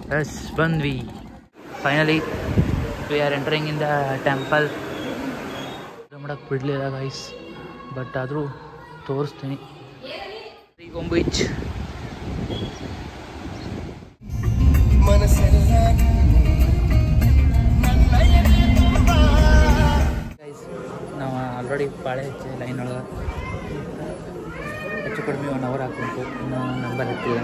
S ಬಂದ್ವಿ finally we are entering in the temple ಮಾಡಕ್ಕೆ ಬಿಡಲಿಲ್ಲ ಗೈಸ್ ಬಟ್ ಆದರೂ ತೋರಿಸ್ತೀನಿ ಗೊಂಬೀಚ್ ಗೈಸ್ ನಾವು ಆಲ್ರೆಡಿ ಪಾಳೆ ಹಚ್ಚಿ ಲೈನ್ ಒಳಗೆ ಹೆಚ್ಚು ಕಡಿಮೆ ಒನ್ ಅವರ್ ಹಾಕ್ಬೇಕು ಇನ್ನೂ ನಂಬರ್ ಹತ್ತಿಲ್ಲ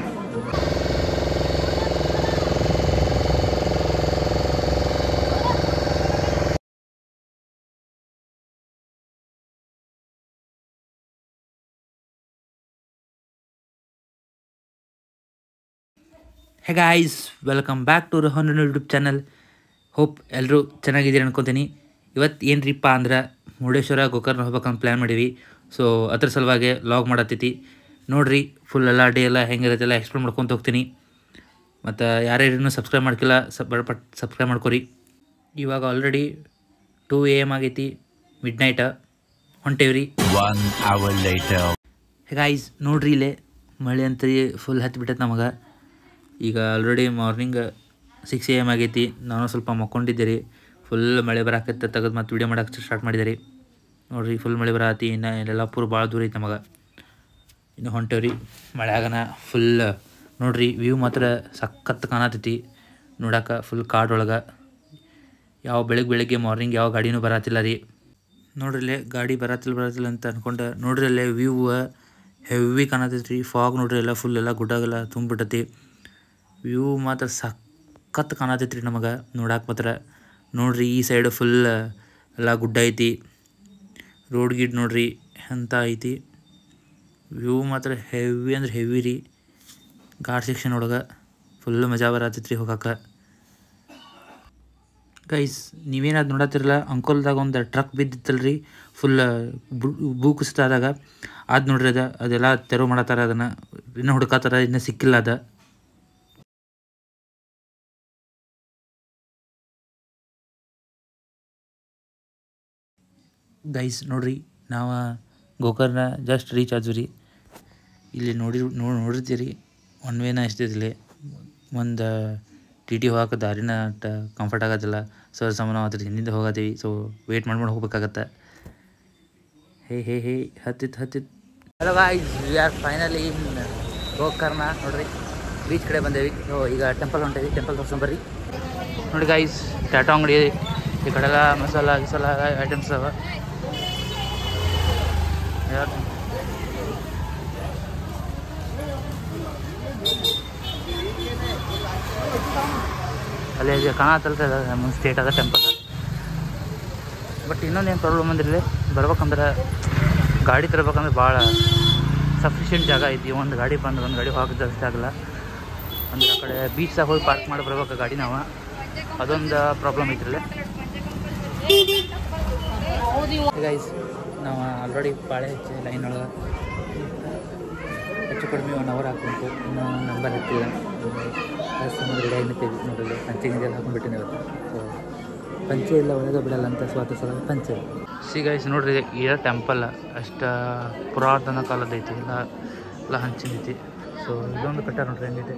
hey guys welcome back to Rohan YouTube channel hope ಎಲ್ಲರೂ ಚೆನ್ನಾಗಿದ್ದೀರಿ ಅನ್ಕೊತೀನಿ ಇವತ್ತು ಏನ್ರಿಪ್ಪ ಅಂದ್ರೆ ಮುರುಡೇಶ್ವರ ಗೋಕರ್ಣ ಹೋಗ್ಬೇಕಂತ ಪ್ಲ್ಯಾನ್ ಮಾಡೀವಿ ಸೊ ಅದ್ರ ಸಲುವಾಗಿ ಲಾಗ್ ಮಾಡತ್ತೈತಿ ನೋಡ್ರಿ ಫುಲ್ ಎಲ್ಲ ಡೇ ಎಲ್ಲ ಹೆಂಗಿರತ್ತೆಲ್ಲ ಎಕ್ಸ್ಪ್ಲೇನ್ ಮಾಡ್ಕೊತ ಹೋಗ್ತೀನಿ ಮತ್ತು ಯಾರ್ಯಾರು ಸಬ್ಸ್ಕ್ರೈಬ್ ಮಾಡ್ಕಿಲ್ಲ ಸಬ್ ಪಟ್ ಸಬ್ಸ್ಕ್ರೈಬ್ ಮಾಡ್ಕೊರಿ ಇವಾಗ ಆಲ್ರೆಡಿ ಟೂ ಎ ಎಮ್ ಆಗೈತಿ ಮಿಡ್ ನೈಟ ಹೊಂಟೇವ್ರಿ One hour later. ಗಾಯ್ಸ್ ನೋಡ್ರಿ ಇಲ್ಲೇ ಮಳೆ ಅಂತರಿ ಫುಲ್ ಹತ್ತಿ ಬಿಟ್ಟೈತೆ ನಮಗೆ ಈಗ already morning six A M ಆಗೈತಿ ನಾನು ಸ್ವಲ್ಪ ಮಕ್ಕೊಂಡಿದ್ದೆ ರೀ ಫುಲ್ ಮಳೆ ಬರಾಕತ್ತೆ ತೆಗೆದು ಮತ್ತೆ ವೀಡಿಯೋ ಮಾಡಕ್ಕೆ ಸ್ಟಾರ್ಟ್ ಮಾಡಿದೆ ರೀ ನೋಡ್ರಿ ಫುಲ್ ಮಳೆ ಬರತ್ತಿ ಇನ್ನು ಇಲ್ಲೆಲ್ಲ ಪೂರ ಭಾಳ ದೂರ ಐತೆ ನಮಗೆ ಇನ್ನು ಹೊಂಟೇವ್ರಿ ಮಳೆಯಾಗನ ಫುಲ್ ನೋಡ್ರಿ ವ್ಯೂ ಮಾತ್ರ ಸಖತ್ ಕಾಣತೈತಿ ನೋಡಕ್ಕೆ ಫುಲ್ ಕಾಡೊಳಗೆ ಯಾವ ಬೆಳಗ್ಗೆ ಬೆಳಗ್ಗೆ ಮಾರ್ನಿಂಗ್ ಯಾವ ಗಾಡಿನೂ ಬರತ್ತಿಲ್ಲ ರೀ ನೋಡ್ರಿ ಇಲ್ಲೇ ಗಾಡಿ ಬರತ್ತಿಲ್ಲ ಬರತ್ತಿಲ್ಲ ಅಂತ ಅನ್ಕೊಂಡು ನೋಡ್ರಿ ಅಲ್ಲೇ ವ್ಯೂ ಹೆವಿ ಕಾಣತೈತಿ ರೀ ಫಾಗ್ ನೋಡ್ರಿ ಎಲ್ಲ ಫುಲ್ ಎಲ್ಲ ಗುಡ್ಡಾಗೆಲ್ಲ ತುಂಬಿಬಿಟ್ಟತಿ ವ್ಯೂ ಮಾತ್ರ ಸಖತ್ ಕಾಣತೈತಿ ರೀ ನಮಗೆ ನೋಡಕ್ಕೆ ಮಾತ್ರ ನೋಡ್ರಿ ಈ ಸೈಡ್ ಫುಲ್ ಎಲ್ಲ ಗುಡ್ಡ ಐತಿ ರೋಡ್ ಗಿಡ್ ನೋಡ್ರಿ ಅಂತ ಐತಿ ವ್ಯೂ ಮಾತ್ರ ಹೆವಿ ಅಂದ್ರೆ ಹೆವಿ ರೀ ಘಾಟ್ ಸೆಕ್ಷನ್ ಒಳಗೆ ಫುಲ್ ಮಜಾ ಬರತೈತಿ ರೀ ಹೋಗಕ್ಕೆ ಗೈಸ್ ನೀವೇನಾದ್ರು ನೋಡತ್ತಿರಲ್ಲ ಅಂಕೋಲ್ದಾಗ ಒಂದು ಟ್ರಕ್ ಬಿದ್ದಿತ್ತಲ್ರಿ ಫುಲ್ ಭೂ ಕುಸಿತ ಆದಾಗ ಅದು ನೋಡ್ರಿ ಅದ ಅದೆಲ್ಲ ತೆರವು ಮಾಡತ್ತಾರ ಅದನ್ನು ಇನ್ನೂ ಹುಡುಕಾತಾರ ಇನ್ನೂ ಸಿಕ್ಕಿಲ್ಲ ಅದ ಗೈಸ್ ನೋಡ್ರಿ ನಾವು ಗೋಕರ್ಣ ಜಸ್ಟ್ ರೀಚ್ ಆದ್ವಿ ರೀ ಇಲ್ಲಿ ನೋಡಿ ನೋಡಿ ನೋಡಿರ್ತೀರಿ ಒನ್ ವೇನ ಎಷ್ಟಿದಿಲ್ಲ ಒಂದು ಟಿ ಟಿ ಹೋಗಕ್ಕೆ ದಾರಿನ ಅಷ್ಟ ಕಂಫರ್ಟ್ ಆಗೋದಿಲ್ಲ ಸೊ ಸಾಮಾನು ಅದ್ರ ಹಿಂದಿಂದ ಹೋಗತ್ತೀವಿ ಸೊ ವೇಟ್ ಮಾಡ್ಕೊಂಡು ಹೋಗ್ಬೇಕಾಗತ್ತೆ ಹೇ ಹೇ ಹೇ ಹತ್ತಿತ್ತು ಹತ್ತಿತ್ತು hello guys we are finally in Gokarna ನೋಡ್ರಿ ಬೀಚ್ ಕಡೆ ಬಂದೇವಿ ಸೊ ಈಗ ಟೆಂಪಲ್ ಹೊಂಟೇವಿ ಟೆಂಪಲ್ ತೋರ್ಸ್ಕೊಂಬರ್ರಿ ನೋಡಿ ಗಾಯ್ಸ್ ಟಾಟಾ ಅಂಗಡಿ ಈ ಕಡೆ ಎಲ್ಲ ಮಸಾಲ ಗಿಸಾಲ ಐಟಮ್ಸ್ ಅವ ಯಾವ್ದು? ಅಲ್ಲಿ ಈಗ ಕಾಣತ್ತಲ್ರಿ ಅದು ನಮ್ಮ ಸ್ಟೇಟ್ ಅದ ಟೆಂಪಲ್ ಬಟ್ ಇನ್ನೊಂದು ಏನು ಪ್ರಾಬ್ಲಮ್ ಅಂದ್ರಲ್ಲಿ ಬರ್ಬೇಕಂದ್ರೆ ಗಾಡಿ ತರ್ಬೇಕಂದ್ರೆ ಭಾಳ ಸಫಿಷಿಯೆಂಟ್ ಜಾಗ ಐತಿ ಒಂದು ಗಾಡಿ ಬಂದ್ರೆ ಒಂದು ಗಾಡಿ ಹೋಗೋದು ಜಾಸ್ತಿ ಆಗಲ್ಲ ಅಂದ್ರೆ ಆ ಕಡೆ ಬೀಚ್ದಾಗ ಹೋಗಿ ಪಾರ್ಕ್ ಮಾಡಿ ಬರ್ಬೇಕು ಗಾಡಿ ನಾವು ಅದೊಂದು ಪ್ರಾಬ್ಲಮ್ ಐತ್ರಲ್ಲಿ ಗೈಸ್ ನಾವು ಆಲ್ರೆಡಿ ಪಾಳೆ ಹಚ್ಚಿ ಲೈನ್ ಒಳಗೆ ಹೆಚ್ಚು ಕಡಿಮೆ ಒನ್ ಅವರ್ ಹಾಕ್ಬೇಕು ಇನ್ನೂ ನಂಬರ್ ಹತ್ತಿಲ್ಲ ಸಮುದ್ರ ರೆಡಿ ನಿಂತೀವಿ ನೋಡಲಿ ಪಂಚೆ ಗಿಂಜೆಲ್ಲ ಹಾಕೊಂಡ್ಬಿಟ್ಟಿನಿ ಇವತ್ತು ಸೊ ಪಂಚೆ ಇಲ್ಲ ಒಳಗೆ ಬಿಡಲ್ಲ ಅಂತ ಸ್ವಾತ ಸಲ ಪಂಚೆ ಸಿ ಗೈಸ್ ನೋಡ್ರಿ ಈ ಟೆಂಪಲ್ ಅಷ್ಟು ಪುರಾತನ ಕಾಲದ ಐತಿ ಎಲ್ಲ ಎಲ್ಲ ಹಂಚಿನೈತಿ ಸೊ ಇದೊಂದು ಕಟ್ಟಾರ ನೋಡ್ರಿ ಹೆಂಗೈತೆ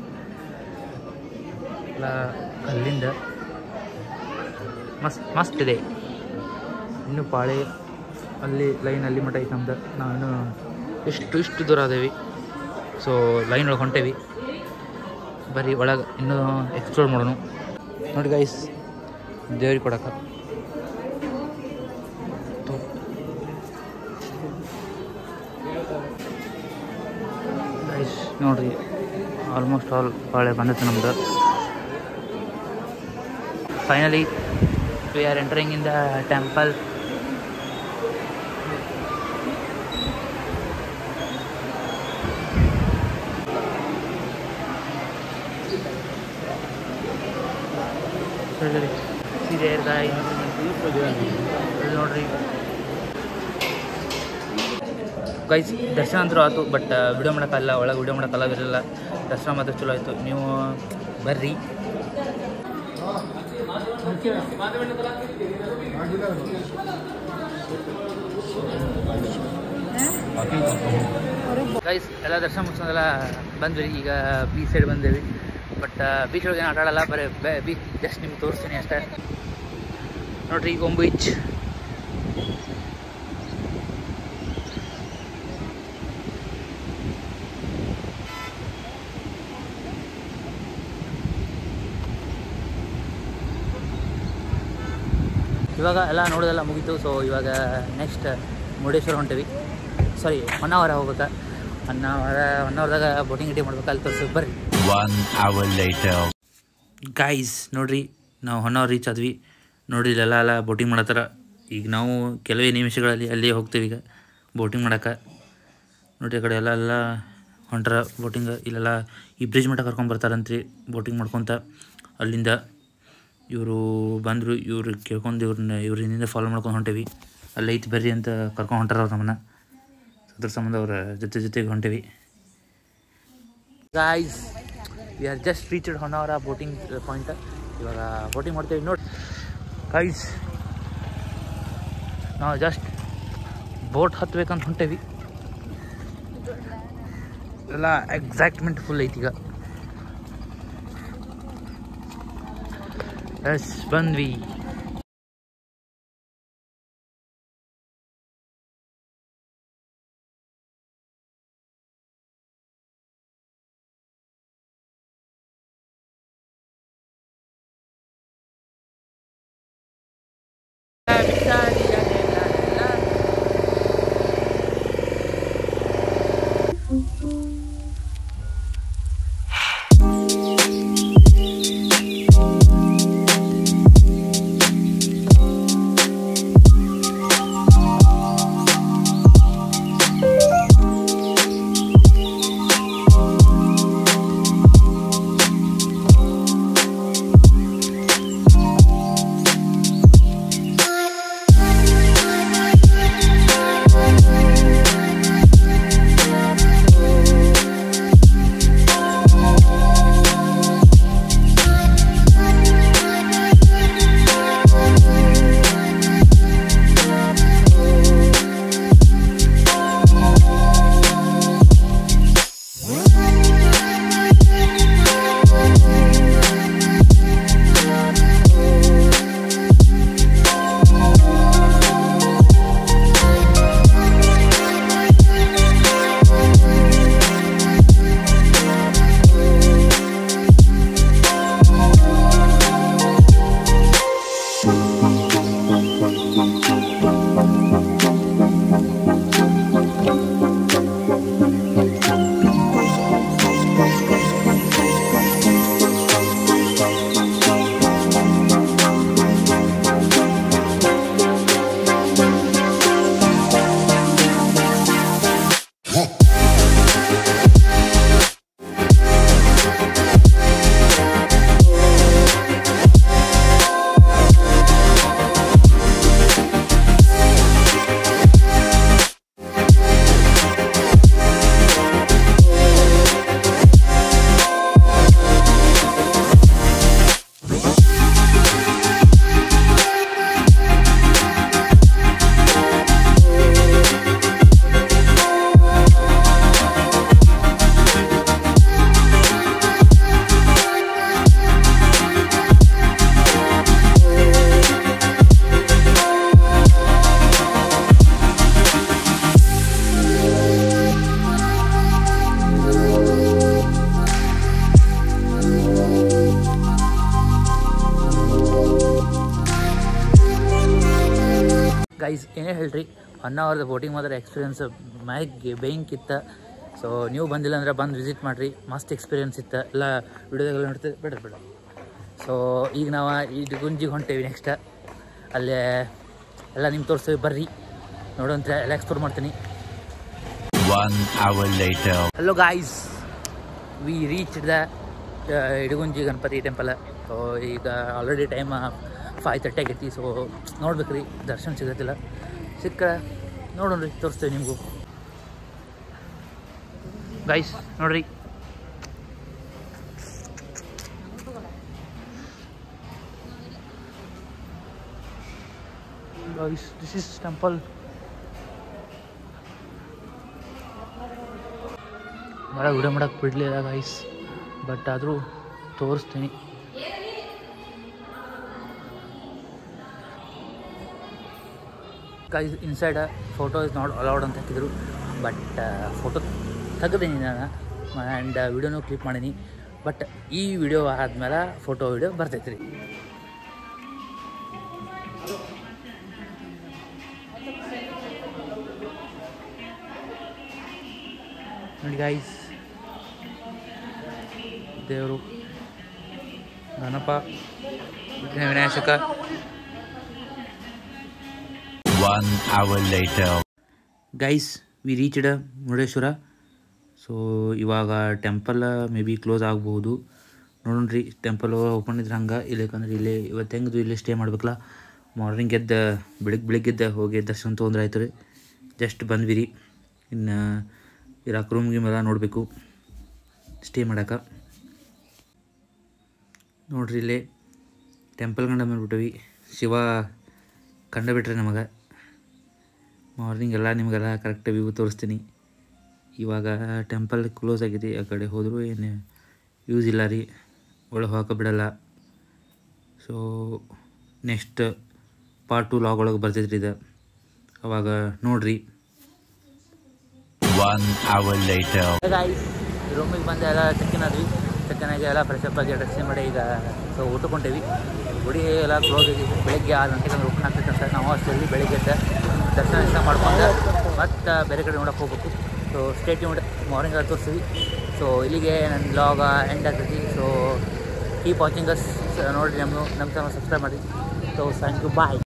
ಎಲ್ಲ ಕಲ್ಲಿಂದ ಮಸ್ತ್ ಮಸ್ತ್ ಇದೆ ಇನ್ನು ಪಾಳೆ ಅಲ್ಲಿ ಲೈನ್ ಅಲ್ಲಿ ಮಟ್ಟ ಐತೆ ನಮ್ದು ನಾವಿನ್ನು ಎಷ್ಟು ಇಷ್ಟು ದೂರ ಅದೇವಿ ಸೊ ಲೈನ್ ಒಳಗೆ ಹೊಂಟೇವಿ ಬರೀ ಒಳಗೆ ಇನ್ನೂ ಎಕ್ಸ್ಪ್ಲೋರ್ ಮಾಡೋಣ ನೋಡಿ ಗೈಸ್ ದೇವ್ರಿಗೆ ಕೊಡಕ್ಕೆ ಗೈಸ್ ನೋಡ್ರಿ ಆಲ್ಮೋಸ್ಟ್ ಆಲ್ ಬಾಳೆ ಬಂದೈತೆ ನಮ್ದು finally we are entering in the temple ಇದೆ ನೋಡ್ರಿ ಗೈಸ್ ದರ್ಶನ ಅಂತೂ ಆಯ್ತು ಬಟ್ ವಿಡಿಯೋ ಮಾಡೋಕ್ಕಲ್ಲ ಒಳಗೆ ವಿಡಿಯೋ ಮಾಡೋಕ್ಕಲ್ಲ ಇರಲಿಲ್ಲ ದರ್ಶನ ಮಾತ್ರ ಚಲೋ ಆಯಿತು ನೀವು ಬರ್ರಿ ಗೈಸ್ ಎಲ್ಲ ದರ್ಶನ ಮುಗಿಸೋದೆಲ್ಲ ಬಂದ್ವಿ ಈಗ ಬೀಚ್ ಸೈಡ್ ಬಂದೇವಿ ಬಟ್ ಬೀಚ್ ಒಳಗೆ ಏನು ಆಟ ಆಡಲ್ಲ ಬರೀ ಬೀಚ್ ಜಸ್ಟ್ ನಿಮ್ಗೆ ತೋರಿಸ್ತೀನಿ ಅಷ್ಟೇ ನೋಡ್ರಿ ಈಗ ಒಂದು ಬೀಚ್ ಇವಾಗ ಎಲ್ಲ ನೋಡೋದೆಲ್ಲ ಮುಗೀತು ಸೊ ಇವಾಗ ನೆಕ್ಸ್ಟ್ ಮುರುಡೇಶ್ವರ ಹೊಂಟೀವಿ ಸಾರಿ ಹೊನ್ನಾವರ ಹೋಗ್ಬೇಕಾ ಹೊನ್ನಾವರ ಹೊನ್ನಾವರದಾಗ ಬೋಟಿಂಗ್ ಗಿಟಿ ಮಾಡ್ಬೇಕು ಅಲ್ಲಿ ತೋರಿಸಿ ಬರ್ರಿ One hour later. ಗಾಯ್ಸ್ ನೋಡ್ರಿ ನಾವು ಹೊನ್ನಾವರ ರೀಚ್ ಆದ್ವಿ ನೋಡ್ರಿ ಇಲ್ಲೆಲ್ಲ ಎಲ್ಲ ಬೋಟಿಂಗ್ ಮಾಡತ್ತಾರ ಈಗ ನಾವು ಕೆಲವೇ ನಿಮಿಷಗಳಲ್ಲಿ ಅಲ್ಲೇ ಹೋಗ್ತೀವಿ ಈಗ ಬೋಟಿಂಗ್ ಮಾಡಕ್ಕೆ ನೋಡ್ರಿ ಆ ಕಡೆ ಎಲ್ಲ ಎಲ್ಲ ಹೊಂಟ್ರ ಬೋಟಿಂಗ್ ಇಲ್ಲೆಲ್ಲ ಈ ಬ್ರಿಡ್ಜ್ ಮಟ್ಟ ಕರ್ಕೊಂಡು ಬರ್ತಾರಂತ್ರಿ ಬೋಟಿಂಗ್ ಮಾಡ್ಕೊತ ಅಲ್ಲಿಂದ ಇವರು ಬಂದರು ಇವ್ರು ಕೇಳ್ಕೊಂಡು ಇವ್ರನ್ನ ಇವ್ರ ಹಿಂದಿಂದ ಫಾಲೋ ಮಾಡ್ಕೊಂಡು ಹೊಂಟೇವಿ ಅಲ್ಲಿ ಐತಿ ಬರ್ರಿ ಅಂತ ಕರ್ಕೊಂಡು ಹೊಂಟಾರ ಅವ್ರು ನಮ್ಮನ್ನ ಅದ್ರ ಸಂಬಂಧ ಅವ್ರ ಜೊತೆ ಜೊತೆಗೆ ಹೊಂಟೇವಿ guys we are just reached Honnavar boating point ಇವಾಗ ಬೋಟಿಂಗ್ ಮಾಡ್ತೇವೆ ನೋಡಿ ಗೈಸ್ ನಾವು ಜಸ್ಟ್ ಬೋಟ್ ಹತ್ಬೇಕಂತ ಹೊಂಟೇವಿ ಎಲ್ಲ ಎಕ್ಸಾಕ್ಟ್ಮೆಂಟ್ ಫುಲ್ ಐತಿ ಈಗ ಎಸ್ ಬಂದ್ವಿ ಗೈಸ್ ಏನೇ ಹೇಳ್ರಿ ಒನ್ ಅವರ್ದ ಬೋಟಿಂಗ್ ಮಾತ್ರ ಎಕ್ಸ್ಪೀರಿಯನ್ಸ್ ಮ್ಯಾಗೆ ಬೇಯಿಂಗ್ ಸೊ ನೀವು ಬಂದಿಲ್ಲ ಅಂದ್ರೆ ಬಂದು ವಿಸಿಟ್ ಮಾಡಿರಿ ಮಸ್ತ್ ಎಕ್ಸ್ಪೀರಿಯನ್ಸ್ ಇತ್ತು ಎಲ್ಲ ವಿಡಿಯೋದಾಗೆಲ್ಲ ನೋಡ್ತೀವಿ ಬೇಡ ಬೇಡ ಸೊ ಈಗ ನಾವು ಈ ಗುಂಜಿಗೆ ಹೊಂಟೇವಿ ನೆಕ್ಸ್ಟ್ ಅಲ್ಲೇ ಎಲ್ಲ ನಿಮ್ಗೆ ತೋರಿಸ್ತೀವಿ ಬರ್ರಿ ನೋಡೋಂತ ಎಲ್ಲ ಎಕ್ಸ್ಪ್ಲೋರ್ ಮಾಡ್ತೀನಿ One hour later. Hello guys we reach the Idagunji Ganapati temple so ಈಗ ಆಲ್ರೆಡಿ ಟೈಮ್ ಫೈವ್ ತರ್ಟಿ ಆಗೈತಿ ಸೊ ನೋಡ್ಬೇಕು ರೀ ದರ್ಶನ ಸಿಗತ್ತಿಲ್ಲ ಸಿಕ್ಕ ನೋಡೋಣ್ರಿ ತೋರಿಸ್ತೇವೆ ನಿಮಗೂ ಗೈಸ್ ನೋಡ್ರಿ ಗೈಸ್ ದಿಸ್ ಇಸ್ ಟೆಂಪಲ್ ಭಾಳ ವಿಡಿಯೋ ಮಾಡೋಕ್ಕೆ ಬಿಡಲಿಲ್ಲ ಗೈಸ್ ಬಟ್ ಆದರೂ ತೋರಿಸ್ತೀನಿ guys inside photo is not allowed ಅಂತ ಹಾಕಿದ್ರು ಬಟ್ ಫೋಟೋ ತೆಗೆದೀನಿ ನಾನು ಆ್ಯಂಡ್ ವಿಡಿಯೋನೂ ಕ್ಲಿಪ್ ಮಾಡೀನಿ ಬಟ್ ಈ ವಿಡಿಯೋ ಆದಮೇಲೆ ಫೋಟೋ ವಿಡಿಯೋ ಬರ್ತೈತೆ ರೀ ನೋಡಿ ಗಾಯ್ಸ್ ದೇವರು ಗಣಪ ವಿಘ್ನ ವಿನಾಶಕ One hour later. Guys we reached Murudeshwar so ಇವಾಗ ಟೆಂಪಲ್ ಮೇ ಬಿ ಕ್ಲೋಸ್ ಆಗ್ಬೋದು ನೋಡೋಣ್ರಿ ಟೆಂಪಲ್ ಓಪನ್ ಇದ್ರೆ ಹಂಗೆ ಇಲ್ಲಕಂದ್ರೆ ಇಲ್ಲೇ ಇವತ್ತು ಹೆಂಗದು ಇಲ್ಲೇ ಸ್ಟೇ ಮಾಡ್ಬೇಕಲ್ಲ ಮಾರ್ನಿಂಗ್ ಎದ್ದು ಬೆಳಿಗ್ಗೆ ಬೆಳಿಗ್ಗೆ ಎದ್ದು ಹೋಗಿ ದರ್ಶನ ತೊಗೊಂಡ್ರೆ ಆಯ್ತು ರೀ ಜಸ್ಟ್ ಬಂದ್ವಿ ರೀ ಇನ್ನು ಇರಾಕ ರೂಮ್ ಗೀಮ್ ಎಲ್ಲ ನೋಡಬೇಕು ಸ್ಟೇ ಮಾಡಕ್ಕೆ ನೋಡ್ರಿ ಇಲ್ಲೇ ಟೆಂಪಲ್ ಕಂಡ ಬಂದ್ಬಿಟ್ಟಿವಿ ಶಿವ ಕಂಡ ಬಿಟ್ರಿ ನಮಗೆ ಮಾರ್ನಿಂಗ್ ಎಲ್ಲ ನಿಮಗೆಲ್ಲ ಕರೆಕ್ಟ್ ವ್ಯೂ ತೋರಿಸ್ತೀನಿ ಇವಾಗ ಟೆಂಪಲ್ ಕ್ಲೋಸ್ ಆಗಿದೆ ಆ ಕಡೆ ಹೋದರೂ ಏನು ಯೂಸ್ ಇಲ್ಲ ರೀ ಒಳಗೆ ಹೋಗಕ್ಕೆ ಬಿಡಲ್ಲ so next part two log ಒಳಗೆ ಬರ್ತೈತ್ರಿ ಇದು ಅವಾಗ ನೋಡ್ರಿ One hour later. ಗಾಯ್ಸ್ ರೂಮಿಗೆ ಬಂದು ಎಲ್ಲ ಚೆಕ್ಕಿನ್ ಆದ್ವಿ ಚೆಕ್ಕಿನ್ ಆಗಿ ಎಲ್ಲ ಫ್ರೆಶ್ ಅಪ್ ಆಗಿ ಡ್ರೆಸ್ ಮಾಡಿ ಈಗ ಸೊ ಊಟಕ್ಕೆ ಹೊಂಟೇವಿ ಗುಡಿ ಎಲ್ಲ ಕ್ಲೋಸ್ ಆಗಿ ಬೆಳಿಗ್ಗೆ ಆರು ಗಂಟೆಗೆ ಅಂದ್ರೆ ಓಪನ್ ಆಗ್ತೈತೆ ಅಂತ ನಾವು ಅಷ್ಟೇ ಬೆಳಿಗ್ಗೆ ಎದ್ದು ದರ್ಶನ ಇಷ್ಟ ಮಾಡ್ಕೊಂಡು ಮತ್ತು ಬೇರೆ ಕಡೆ ನೋಡಕ್ಕೆ ಹೋಗ್ಬೇಕು ಸೊ ಸ್ಟೇಟ್ ಮಾರ್ನಿಂಗ್ ತೋರಿಸ್ತೀವಿ ಸೊ ಇಲ್ಲಿಗೆ ನನ್ನ ಬ್ಲಾಗ ಎಂಡ್ ಆಗ್ತೈತಿ ಸೊ ಕೀಪ್ ವಾಚಿಂಗ್ ಅಸ್ ನೋಡಿರಿ ನಮ್ಮ ನಮ್ಮ ಚಾನಲ್ ಸಬ್ಸ್ಕ್ರೈಬ್ ಮಾಡಿ ಸೊ ಥ್ಯಾಂಕ್ ಯು ಬಾಯ್